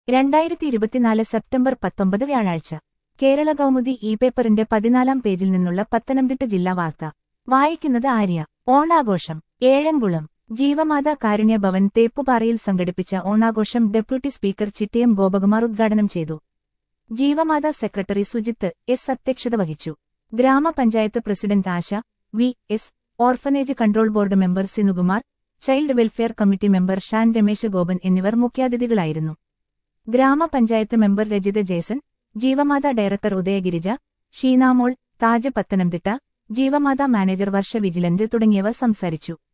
രണ്ടായിരത്തി ഇരുപത്തിനാല് സെപ്റ്റംബർ പത്തൊമ്പത് വ്യാഴാഴ്ച കേരള കൗമുദി ഇ പേപ്പറിന്റെ പതിനാലാം പേജിൽ നിന്നുള്ള പത്തനംതിട്ട ജില്ലാ വാർത്ത വായിക്കുന്നത് ആര്യ ഓണാഘോഷം ഏഴംകുളം ജീവമാത കാരുണ്യ ഭവൻ തേപ്പുപാറയിൽ സംഘടിപ്പിച്ച ഓണാഘോഷം ഡെപ്യൂട്ടി സ്പീക്കർ ചിറ്റയം ഗോപകുമാർ ഉദ്ഘാടനം ചെയ്തു ജീവമാത സെക്രട്ടറി സുജിത്ത് എസ് അധ്യക്ഷത വഹിച്ചു ഗ്രാമപഞ്ചായത്ത് president Asha V S orphanage control board member Sinukumar child welfare committee member Shan Ramesh Gopan എന്നിവർ മുഖ്യാതിഥികളായിരുന്നു ഗ്രാമപഞ്ചായത്ത് member Rajitha Jason Jeevamatha director Udayagirija Sheenamol Taj Pathanamthitta Jeevamatha manager Varsha Vigilant തുടങ്ങിയവർ സംസാരിച്ചു